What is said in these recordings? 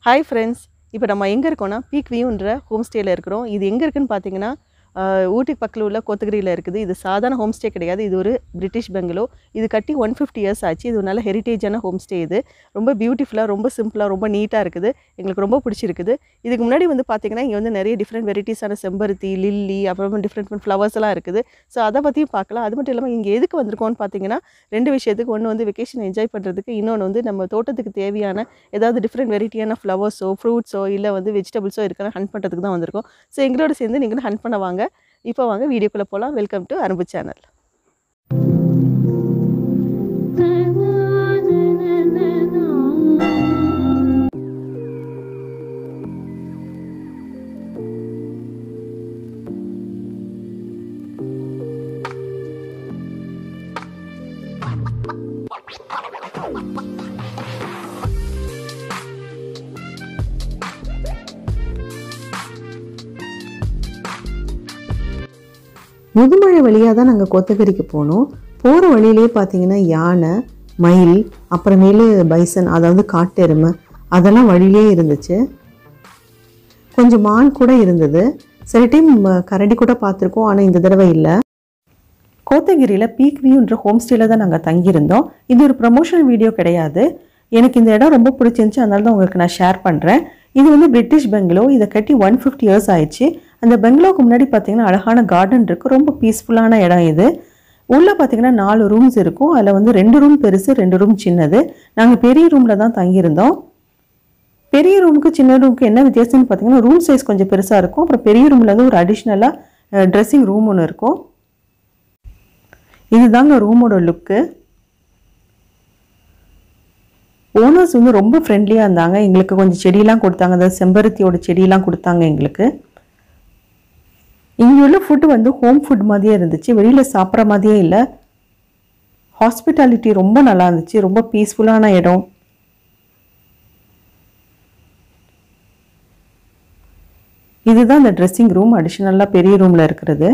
hi friends இப்போ நம்ம எங்கே இருக்கோம்னா பீக் வியூன்ற ஹோம் ஸ்டேயில் இருக்கிறோம் இது எங்கே இருக்குன்னு பார்த்தீங்கன்னா ஆஹ், ஊட்டி பக்கத்தில் உள்ள கோத்தகிரியில் இருக்குது இது சாதாரண ஹோம் ஸ்டே கிடையாது இது ஒரு பிரிட்டிஷ் பெங்களோ இது கட்டி ஒன் ஃபிஃப்டி இயர்ஸ் ஆச்சு இது ஒரு நல்ல ஹெரிட்டேஜான ஹோம் ஸ்டே இது ரொம்ப பியூட்டிஃபுல்லாக ரொம்ப சிம்பிளாக ரொம்ப நீட்டாக இருக்குது எங்களுக்கு ரொம்ப பிடிச்சிருக்குது இதுக்கு முன்னாடி வந்து பார்த்தீங்கன்னா இங்கே வந்து நிறைய டிஃப்ரெண்ட் வெரைட்டிஸான செம்பருத்தி லில்லி அப்புறம் டிஃப்ரெண்ட் டிஃப்ரெண்ட் ஃப்ளவர்ஸ் எல்லாம் இருக்குது ஸோ அதை பற்றியும் பார்க்கலாம் அது மட்டும் இல்லாமல் இங்கே எதுக்கு வந்திருக்கோம்னு பார்த்தீங்கன்னா ரெண்டு விஷயத்துக்கு ஒன்று வந்து வெக்கேஷன் என்ஜாய் பண்ணுறதுக்கு இன்னொன்று வந்து நம்ம தோட்டத்துக்கு தேவையான ஏதாவது டிஃப்ரெண்ட் வெரைட்டியான ஃப்ளவர்ஸோ ஃப்ரூட்ஸோ இல்லை வந்து வெஜிடபிள்ஸோ இருக்கான்னு ஹண்ட் பண்ணுறதுக்கு தான் வந்திருக்கோம் ஸோ எங்களோட சேர்ந்து நீங்களும் ஹண்ட் பண்ண வாங்க இப்போ வாங்க வீடியோக்குள்ளே போகலாம் welcome to Arumbu channel Mudumalai வழியாக தான் நாங்கள் கோத்தகிரிக்கு போனோம் போகிற வழியிலே பார்த்தீங்கன்னா யானை மயில் அப்புறமேலு பைசன் அதாவது காட்டெருமை அதெல்லாம் வழியிலே இருந்துச்சு கொஞ்சம் மான் கூட இருந்தது சில டைம் ம- கரடி கூட பார்த்துருக்கோம் ஆனால் இந்த தடவை இல்லை கோத்தகிரியில் பீக் வியூன்ற ஹோம் ஸ்டேல தான் நாங்கள் தங்கியிருந்தோம் இது ஒரு ப்ரமோஷனல் வீடியோ கிடையாது எனக்கு இந்த இடம் ரொம்ப பிடிச்சிருந்துச்சு அதனால தான் உங்களுக்கு நான் ஷேர் பண்ணுறேன் இது வந்து பிரிட்டிஷ் பெங்களோ இதை கட்டி ஒன் ஃபிஃப்டி இயர்ஸ் ஆயிடுச்சு அந்த பெங்களோக்கு முன்னாடி பார்த்தீங்கன்னா அழகான கார்டன் இருக்குது ரொம்ப பீஸ்ஃபுல்லான இடம் இது உள்ளே பார்த்தீங்கன்னா நாலு ரூம்ஸ் இருக்கும் அதில் வந்து ரெண்டு ரூம் பெருசு ரெண்டு ரூம் சின்னது நாங்கள் பெரிய ரூமில் தான் தங்கியிருந்தோம் பெரிய ரூமுக்கு சின்ன ரூமுக்கு என்ன வித்தியாசம்னு பார்த்தீங்கன்னா ரூம் சைஸ் கொஞ்சம் பெருசாக இருக்கும் அப்புறம் பெரிய ரூமில் வந்து ஒரு அடிஷ்னலாக ட்ரெஸ்ஸிங் ரூம் ஒன்று இருக்கும் இதுதாங்க ரூமோட லுக்கு ஓனர்ஸ் வந்து ரொம்ப ஃப்ரெண்ட்லியாக இருந்தாங்க எங்களுக்கு கொஞ்சம் செடியெல்லாம் கொடுத்தாங்க அதாவது செம்பருத்தியோட செடியெல்லாம் கொடுத்தாங்க எங்களுக்கு இங்கே உள்ள ஃபுட்டு வந்து ஹோம் ஃபுட் மாதிரியே இருந்துச்சு வெளியில் சாப்பிட்ற மாதிரியே இல்லை ஹாஸ்பிட்டாலிட்டி ரொம்ப நல்லா இருந்துச்சு ரொம்ப பீஸ்ஃபுல்லான இடம் இதுதான் இந்த ட்ரெஸ்ஸிங் ரூம் அடிஷ்னலாக பெரிய ரூமில் இருக்கிறது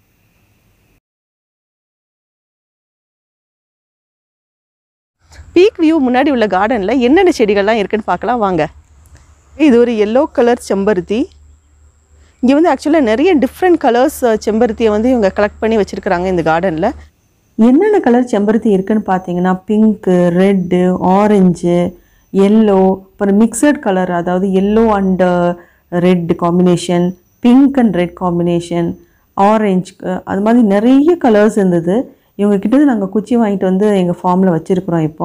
பீக் வியூ முன்னாடி உள்ள கார்டனில் என்னென்ன செடிகள்லாம் இருக்குன்னு பார்க்கலாம் வாங்க இது ஒரு எல்லோ கலர் செம்பருத்தி இங்கே வந்து ஆக்சுவலாக நிறைய டிஃப்ரெண்ட் கலர்ஸ் செம்பருத்தியை வந்து இவங்க கலெக்ட் பண்ணி வச்சுருக்குறாங்க இந்த கார்டனில் என்னென்ன கலர் செம்பருத்தி இருக்குன்னு பார்த்தீங்கன்னா பிங்க்கு ரெட்டு ஆரஞ்சு எல்லோ அப்புறம் மிக்சட் கலர் அதாவது yellow and red combination pink and red combination orange அது மாதிரி நிறைய கலர்ஸ் இருந்தது இவங்க கிட்ட இருந்து நாங்கள் குச்சி வாங்கிட்டு வந்து எங்கள் ஃபார்மில் வச்சுருக்குறோம் இப்போ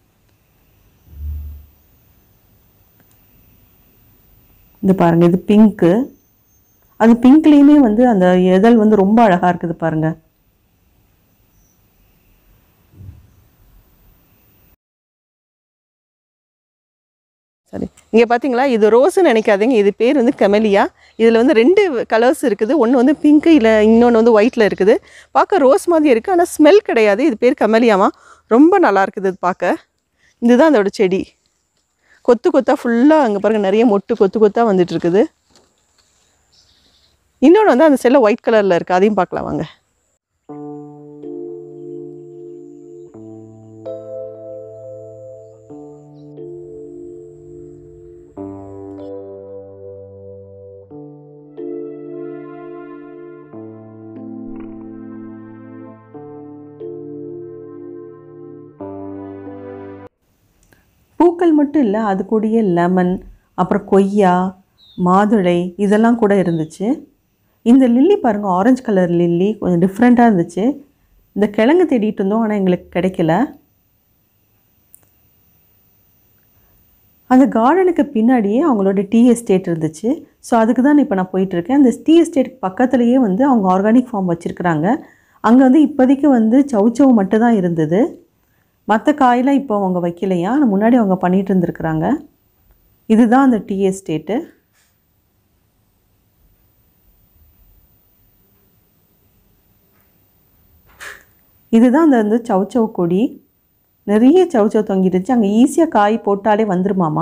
இது பாருங்க இது பிங்க்கு அது பிங்க்லேயுமே வந்து அந்த இதழ் வந்து ரொம்ப அழகாக இருக்குது பாருங்கள் சரி இங்கே பார்த்தீங்களா இது ரோஸ்ன்னு நினைக்காதீங்க இது பேர் வந்து கெமலியா இதில் வந்து ரெண்டு கலர்ஸ் இருக்குது ஒன்று வந்து பிங்க்கு இல்லை இன்னொன்று வந்து ஒயிட்டில் இருக்குது பார்க்க ரோஸ் மாதிரி இருக்குது ஆனால் ஸ்மெல் கிடையாது இது பேர் கெமலியாமா ரொம்ப நல்லா இருக்குது இது பார்க்க இதுதான் அதோட செடி கொத்து கொத்தா ஃபுல்லாக அங்கே பாருங்கள் நிறைய மொட்டு கொத்து கொத்தா வந்துட்டு இருக்குது இன்னொன்று வந்து அந்த செல்ல ஒயிட் கலரில் இருக்குது அதையும் பார்க்கலாம் வாங்க பூக்கள் மட்டும் இல்லை அது கூடயே லெமன் அப்புறம் கொய்யா மாதுளை இதெல்லாம் கூட இருந்துச்சு இந்த லில்லி பாருங்கள் ஆரஞ்சு கலர் லில்லி கொஞ்சம் டிஃப்ரெண்ட்டாக இருந்துச்சு இந்த கிழங்கு தேடிட்டு இருந்தோம் ஆனால் எங்களுக்கு கிடைக்கல அந்த கார்டனுக்கு பின்னாடியே அவங்களோட டீ எஸ்டேட் இருந்துச்சு ஸோ அதுக்கு தான் இப்போ நான் போயிட்டுருக்கேன் அந்த டீ எஸ்டேட் பக்கத்துலேயே வந்து அவங்க ஆர்கானிக் ஃபார்ம் வச்சுருக்குறாங்க அங்கே வந்து இப்போதைக்கு வந்து சவுச்சவு மட்டும் தான் இருந்தது மற்ற காயெல்லாம் இப்போ அவங்க வைக்கலையா ஆனா முன்னாடி அவங்க பண்ணிட்டு இருந்திருக்கிறாங்க இதுதான் அந்த டீ எஸ்டேட்டு இதுதான் அந்த வந்து சவுச்சவ் கொடி நிறைய சவுச்சவ் தொங்கிடுச்சு அங்கே ஈஸியாக காய் போட்டாலே வந்துருமாமா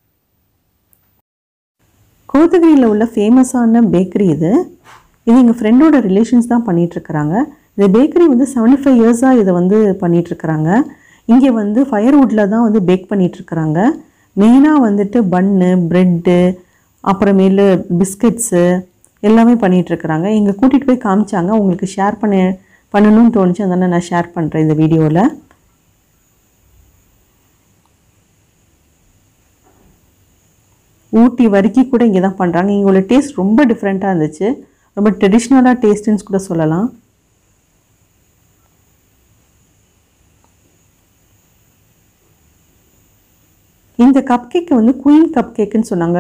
கோத்தகிரியில் உள்ள ஃபேமஸான பேக்கரி இது இது எங்கள் ஃப்ரெண்டோட ரிலேஷன்ஸ் தான் பண்ணிகிட்ருக்குறாங்க இந்த பேக்கரி வந்து 75 ஃபைவ் இயர்ஸாக இதை வந்து பண்ணிகிட்ருக்குறாங்க இங்கே வந்து ஃபயர்வுட்டில் தான் வந்து பேக் பண்ணிகிட்ருக்குறாங்க மெயினாக வந்துட்டு பன்னு ப்ரெட்டு அப்புறமேலு பிஸ்கட்ஸு எல்லாமே பண்ணிகிட்ருக்குறாங்க இங்கே கூட்டிகிட்டு போய் காமிச்சாங்க உங்களுக்கு ஷேர் பண்ண பண்ணணும்னு தோணுச்சு அதனால் நான் ஷேர் பண்ணுறேன் இந்த வீடியோவில் ஊட்டி வரைக்கும் கூட இங்கே தான் பண்ணுறாங்க இங்கே உள்ள டேஸ்ட் ரொம்ப டிஃப்ரெண்ட்டாக இருந்துச்சு ரொம்ப ட்ரெடிஷ்னலாக டேஸ்ட்டுன்னு கூட சொல்லலாம் இந்த கப் கேக்கை வந்து குயின் கப் கேக்குன்னு சொன்னாங்க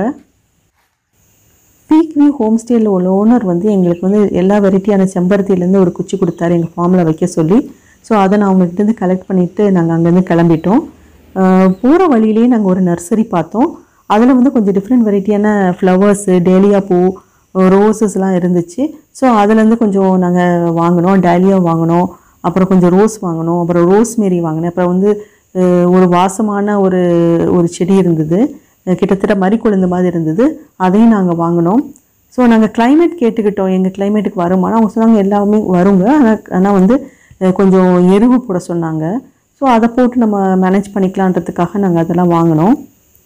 பீக் வியூ ஹோம் ஸ்டேயில் உள்ள ஓனர் வந்து எங்களுக்கு வந்து எல்லா வெரைட்டியான செம்பருத்தியிலேருந்து ஒரு குச்சி கொடுத்தாரு எங்கள் ஃபார்மில் வைக்க சொல்லி ஸோ அதை நான் அவங்ககிட்டருந்து கலெக்ட் பண்ணிவிட்டு நாங்கள் அங்கேருந்து கிளம்பிட்டோம் போகிற வழியிலேயே நாங்கள் ஒரு நர்சரி பார்த்தோம் அதில் வந்து கொஞ்சம் டிஃப்ரெண்ட் வெரைட்டியான ஃப்ளவர்ஸு டேலியா பூ ரோசஸ்லாம் இருந்துச்சு ஸோ அதுலேருந்து கொஞ்சம் நாங்கள் வாங்கினோம் டேலியா வாங்கினோம் அப்புறம் கொஞ்சம் ரோஸ் வாங்கினோம் அப்புறம் ரோஸ்மேரி வாங்கினேன் அப்புறம் வந்து அஹ், ஒரு வாசமான ஒரு ஒரு செடி இருந்தது அஹ், கிட்டத்தட்ட மறிக்குழுந்து மாதிரி இருந்தது அதையும் நாங்கள் வாங்கினோம் ஸோ நாங்கள் climate கேட்டுக்கிட்டோம் எங்கள் கிளைமேட்டுக்கு வருமானா அவங்க சொன்னாங்க எல்லாமே வருங்க ஆனால் ஆனால் வந்து அஹ், கொஞ்சம் எருவு போட சொன்னாங்க ஸோ அதை போட்டு நம்ம மேனேஜ் பண்ணிக்கலான்றதுக்காக நாங்கள் அதெல்லாம் வாங்கினோம்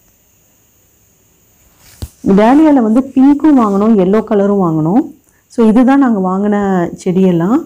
டேலியாவில் வந்து பிங்க்கும் வாங்கினோம் எல்லோ கலரும் வாங்கினோம் ஸோ இதுதான் நாங்கள் வாங்கின செடியெல்லாம்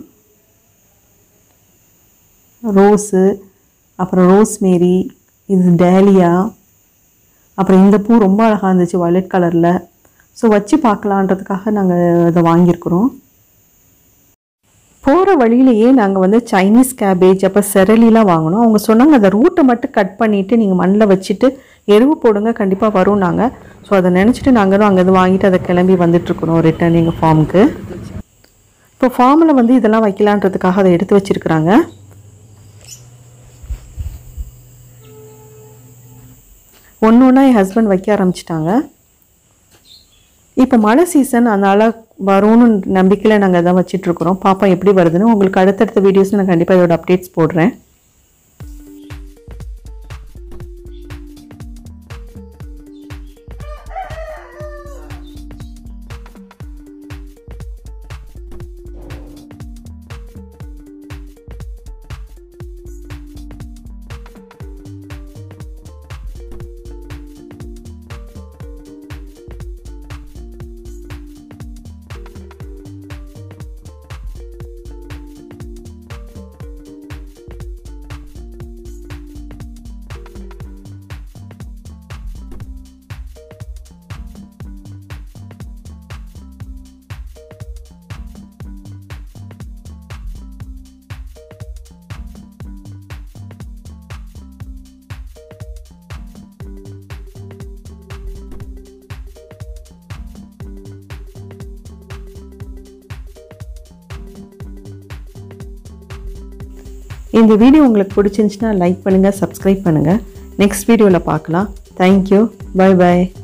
ரோஸு அப்புறம் ரோஸ்மேரி இது டேலியா அப்புறம் இந்த பூ ரொம்ப அழகாக இருந்துச்சு வயலட் கலரில் ஸோ வச்சு பார்க்கலான்றதுக்காக நாங்கள் இதை வாங்கியிருக்கிறோம் போகிற வழியிலேயே நாங்கள் வந்து சைனீஸ் கேபேஜ் அப்போ செரலிலாம் வாங்கினோம் அவங்க சொன்னாங்க அந்த ரூட்டை மட்டும் கட் பண்ணிவிட்டு நீங்கள் மண்ணில் வச்சுட்டு எருவு போடுங்க கண்டிப்பாக வரும் நாங்கள் ஸோ அதை நினச்சிட்டு நாங்களும் அங்கேருந்து வாங்கிட்டு அதை கிளம்பி வந்துட்டுருக்குறோம் ரிட்டர்ன் எங்கள் ஃபார்முக்கு இப்போ ஃபார்மில் வந்து இதெல்லாம் வைக்கலான்றதுக்காக அதை எடுத்து வச்சிருக்கிறாங்க ஒன்று ஒன்றா என் ஹஸ்பண்ட் வைக்க ஆரம்பிச்சிட்டாங்க இப்போ மழை சீசன் அதனால் வரும்னு நம்பிக்கையில் நாங்கள் அதான் வச்சிட்ருக்குறோம் பாப்பா எப்படி வருதுன்னு உங்களுக்கு அடுத்தடுத்த வீடியோஸ் நான் கண்டிப்பாக இதோட அப்டேட்ஸ் போடுறேன் இந்த வீடியோ உங்களுக்கு பிடிச்சிருந்துச்சுன்னா லைக் பண்ணுங்கள் சப்ஸ்கிரைப் பண்ணுங்கள் நெக்ஸ்ட் வீடியோவில் பார்க்கலாம் தேங்க்யூ பை பை